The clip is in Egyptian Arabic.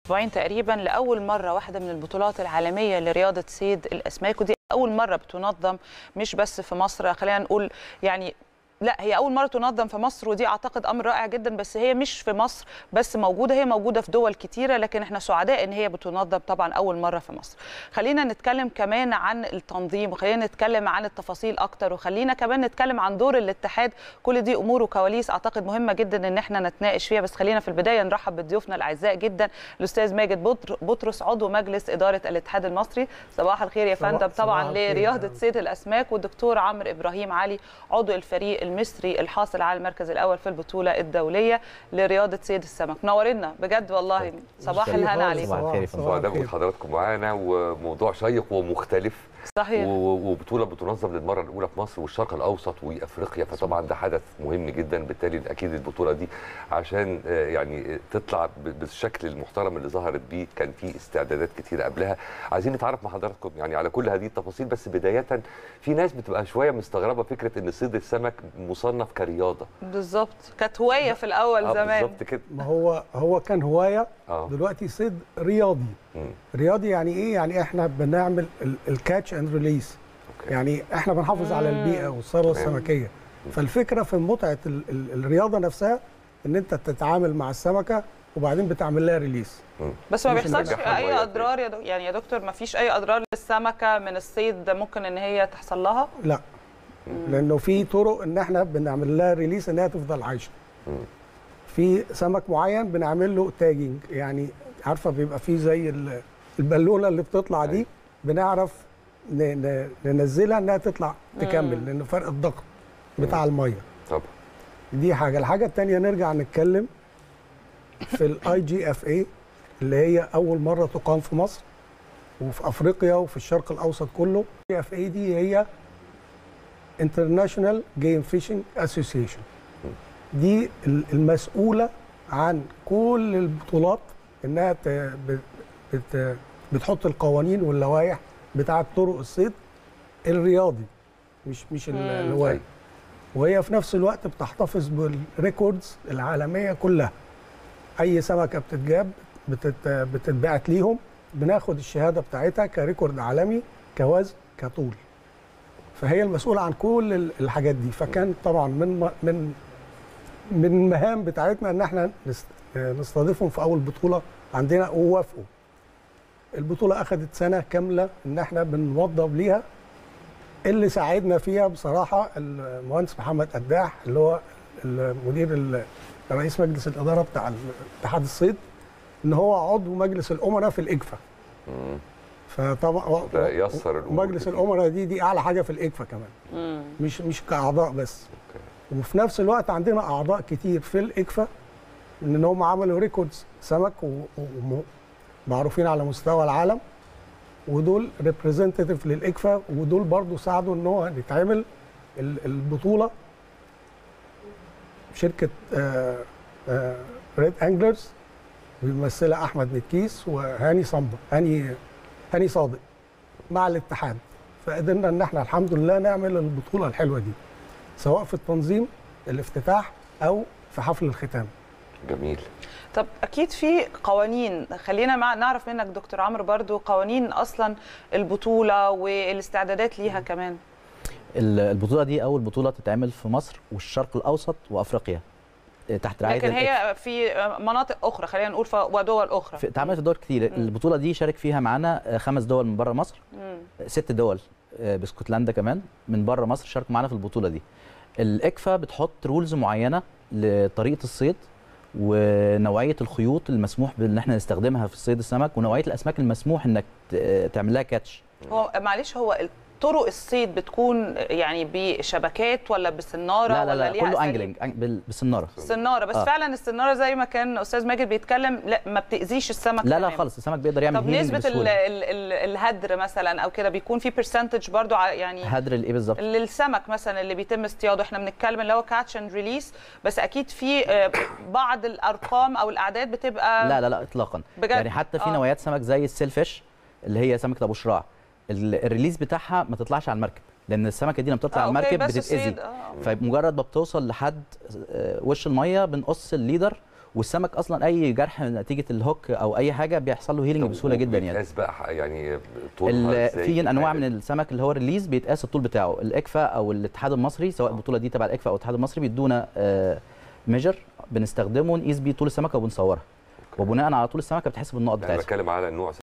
اسبوعين تقريبا لاول مره واحده من البطولات العالميه لرياضه صيد الاسماك ودي اول مره بتنظم مش بس في مصر خلينا نقول يعني لا هي اول مره تنظم في مصر ودي اعتقد امر رائع جدا بس هي مش في مصر بس موجوده هي موجوده في دول كتيره لكن احنا سعداء ان هي بتنظم طبعا اول مره في مصر خلينا نتكلم كمان عن التنظيم وخلينا نتكلم عن التفاصيل اكتر وخلينا كمان نتكلم عن دور الاتحاد كل دي امور وكواليس اعتقد مهمه جدا ان احنا نتناقش فيها بس خلينا في البدايه نرحب بضيوفنا الاعزاء جدا الاستاذ ماجد بطر- بطرس عضو مجلس اداره الاتحاد المصري صباح الخير يا صباح- فندم صباح طبعا الخير. لرياضه صيد الاسماك والدكتور عمرو ابراهيم علي عضو الفريق المصري الحاصل على المركز الاول في البطوله الدوليه لرياضه صيد السمك منورنا بجد والله صباح شريف الهنا خالص. عليكم صباح الخير يا فندم. صباح سعداء الخير. بوجود حضراتكم معانا وموضوع شيق ومختلف صحيح و- و- وبطوله بتنظم للمره الاولى في مصر والشرق الاوسط وافريقيا فطبعا ده حدث مهم جدا بالتالي اكيد البطوله دي عشان آه، يعني تطلع ب- بالشكل المحترم اللي ظهرت بيه كان في استعدادات كتيره قبلها عايزين نتعرف مع حضراتكم يعني على كل هذه التفاصيل بس بدايه في ناس بتبقى شويه مستغربه فكره ان صيد السمك مصنف كرياضه بالظبط كانت هوايه في الاول آه، زمان بالظبط كده ما هو هو كان هوايه اه دلوقتي صيد رياضي مم. رياضي يعني ايه يعني احنا بنعمل الكاتش اند ريليس أوكي. يعني احنا بنحافظ على مم. البيئه والثروه تمام. السمكيه فالفكره في متعه ال- ال- الرياضه نفسها ان انت تتعامل مع السمكه وبعدين بتعمل لها ريليس بس ما مش بيحصلش نرجعها اي لمية اضرار يا دك... يعني يا دكتور ما فيش اي اضرار للسمكه من الصيد ممكن ان هي تحصل لها لا لانه في طرق ان احنا بنعمل لها ريليس ان هي تفضل عايشه مم. في سمك معين بنعمل له تاجنج يعني عارفه بيبقى فيه زي ال- البالونه اللي بتطلع دي أيوة. بنعرف ن- ن- ننزلها انها تطلع تكمل مم. لان فرق الضغط بتاع الميه طبعا دي حاجه الحاجه الثانيه نرجع نتكلم في الاي جي اف اي اللي هي اول مره تقام في مصر وفي افريقيا وفي الشرق الاوسط كله اي اف اي دي هي انترناشونال جيم فيشنج اسوسيشن دي ال- المسؤوله عن كل البطولات انها ت- بت- بت- بتحط القوانين واللوائح بتاعه طرق الصيد الرياضي مش مش ال- مم. الهوايه أيوة. وهي في نفس الوقت بتحتفظ بالريكوردز العالميه كلها اي سمكه بتتجاب بتت بتتبعت ليهم بناخد الشهاده بتاعتها كريكورد عالمي كوزن كطول فهي المسؤوله عن كل ال- الحاجات دي فكان طبعا من م- من من المهام بتاعتنا ان احنا نست- نستضيفهم في اول بطوله عندنا ووافقوا البطوله اخذت سنه كامله ان احنا بنوضب ليها اللي ساعدنا فيها بصراحه المهندس محمد قداح اللي هو المدير ال- رئيس مجلس الاداره بتاع اتحاد الصيد ان هو عضو مجلس الامراء في الاجفا مم. فطبعا ده يسر الامور مجلس كتير. الامراء دي دي اعلى حاجه في الاجفا كمان مم. مش مش كاعضاء بس أوكي. وفي نفس الوقت عندنا اعضاء كتير في الاجفا ان هم عملوا ريكوردز سمك ومعروفين على مستوى العالم ودول ريبريزنتيف للاجفا ودول برضو ساعدوا ان هو يتعمل ال- البطوله شركه ريد انجلرز بيمثلها احمد مكيس وهاني صنبا هاني هاني صادق مع الاتحاد فقدرنا ان احنا الحمد لله نعمل البطوله الحلوه دي سواء في التنظيم الافتتاح او في حفل الختام جميل طب اكيد في قوانين خلينا مع نعرف منك دكتور عمرو برضو قوانين اصلا البطوله والاستعدادات ليها كمان ال- البطوله دي اول بطوله تتعمل في مصر والشرق الاوسط وافريقيا آه، تحت رعايه لكن الإك- هي في مناطق اخرى خلينا نقول ف- ودول اخرى في- اتعملت في دول كتير البطوله دي شارك فيها معانا آه، خمس دول من بره مصر مم. آه، ست دول آه، باسكتلندا كمان من بره مصر شاركوا معانا في البطوله دي الاكفا بتحط رولز معينه لطريقه الصيد ونوعيه الخيوط المسموح بان احنا نستخدمها في صيد السمك ونوعيه الاسماك المسموح انك ت- تعمل لها كاتش هو معلش هو طرق الصيد بتكون يعني بشبكات ولا بسناره لا لا ولا لا ليها كله أساليب؟ انجلنج أنج- بال- بالسناره سناره بس آه. فعلا السناره زي ما كان استاذ ماجد بيتكلم لا ما بتاذيش السمك لا لا تماماً. خالص السمك بيقدر يعمل طب healing نسبه ال بسهولة. ال ال الهدر مثلا او كده بيكون في برسنتج برضو ع- يعني هدر الايه بالظبط للسمك مثلا اللي بيتم اصطياده احنا بنتكلم اللي هو كاتش اند ريليس بس اكيد في آه، بعض الارقام او الاعداد بتبقى لا لا لا اطلاقا بجد؟ يعني حتى في آه. نوعيات سمك زي السيلفيش اللي هي سمكه ابو شراع ال- الريليز بتاعها ما تطلعش على المركب لان السمكه دي لما بتطلع آه، على أوكي، المركب بس بتتاذي الصيد، آه. فمجرد ما بتوصل لحد آه، وش الميه بنقص الليدر والسمك اصلا اي جرح نتيجه الهوك او اي حاجه بيحصل له هيلينج طب بسهوله جدا يعني وبيتقاس بقى ح- يعني طولها ال- إزاي؟ في انواع من بتتعمل؟ السمك اللي هو الريليز بيتقاس الطول بتاعه الاكفا او الاتحاد المصري سواء آه. البطوله دي تبع الاكفا او الاتحاد المصري بيدونا ميجر بنستخدمه نقيس بيه طول السمكه وبنصورها وبناء على طول السمكه بتحسب النقط يعني بتاعتها بتكلم على النوع